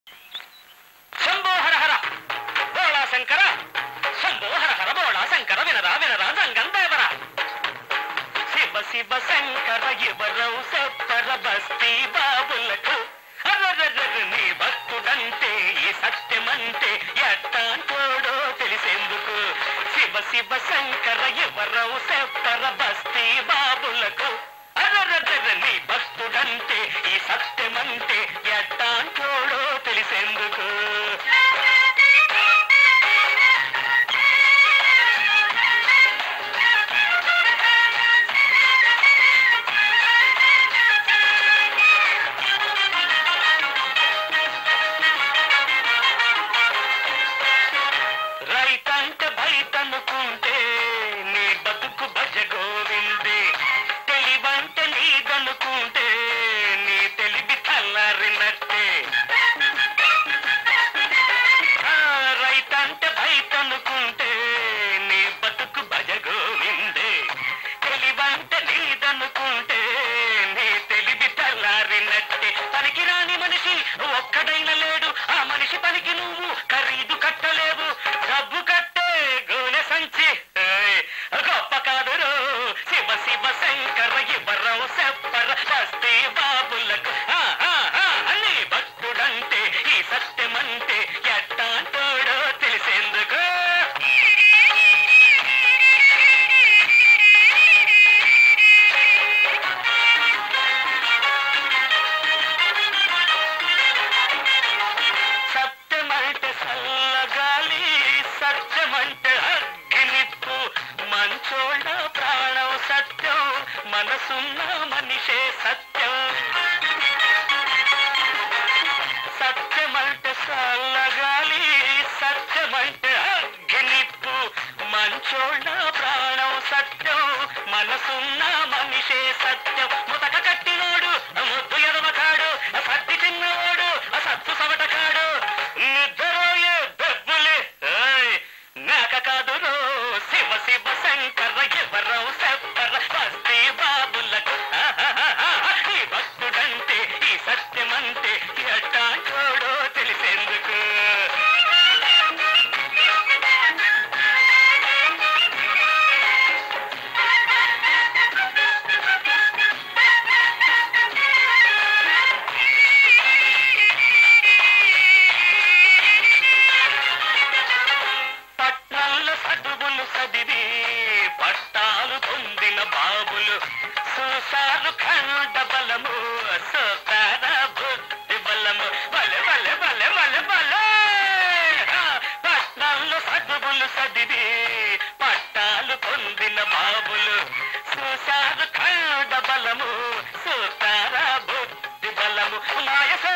శంభో హర హర బోళా శంకర శంభో హర హర బోళా శంకర వినరా వినరా జంగందేవర శివ శివ శంకర ఎవరవు చెప్పర బస్తీ బాబులకు అర్రర్రర్ర నీ భక్తుడంటే ఈ సత్యమంటే ఎట్టాంటోడో తెలిసేందుకు శివ శివ శంకర ఎవరవు చెప్పర బస్తీ బాబులకు అర్రర్రర్ర నీ భక్తుడంటే ఈ సత్యమంటే ఎట్టాంటోడో తెలిసేందుకు రైతంటే బయటనుకుంటే నీ బతుకు భజ గోవిందే తెలివంటే నీదనుకుంటే నీ తెలివి తల్లారినట్టే ఆ, రైతంటే బయటనుకుంటే నీ బతుకు భజ గోవిందే తెలివంటే నీదనుకుంటే నీ తెలివి తల్లారినట్టే పనికిరాని మనిషి ఒక్కడైనా లేడు ఆ మనిషి పనికి నువ్వు ఖరీదు కట్టలేవు డబ్బు కట్టే గోనె సంచి ఏయ్, గొప్ప కాదురో శివ శివ శంకర ఇవ్వరం చెప్పర బస్తీ బాబులకు ఆ, ఆ, ఆ, అని భక్తుడంటే ఈ సత్యమంటే ఎట్టాంటోడో తెలిసేందుకు సత్యమంటే చల్లగాలి సత్యమంటే అగ్గినిప్పు మంచోళ్ళ ప్రాణం సత్యం మనసున్న మనిషే సత్యం సత్యమంటే చల్లగాలి సత్యమంటే అగ్గినిప్పు మంచోళ్ళ ప్రాణం సత్యం మనసున్న మనిషే సత్యం ముతక కట్టినోడు ముద్దు ఎదవకాడు సత్తి తిన్నవాడు సత్తు సవటకాడు నిద్రపోయే బెబ్బులే ఏయ్, నాక కాదురో శివ శివ శంకర ఎవరం చెప్పర బస్తీ బాబులకు ఆహాహాహా, ఈ భక్తుడంటే ఈ సత్యమంటే ఎట్టాంటోడో తెలిసేందుకు పట్నాల్లో చదువులు చదివి పట్టాలు పొందిన బాబులు చూసారు ఖండ బలము సోతార బుద్ధి బలము బలె బలె బలె బలె బలే ఆ, పట్నాల్లో చదువులు చదివి పట్టాలు పొందిన బాబులు చూసారు ఖండ బలము సోతార బుద్ధి బలము మాయస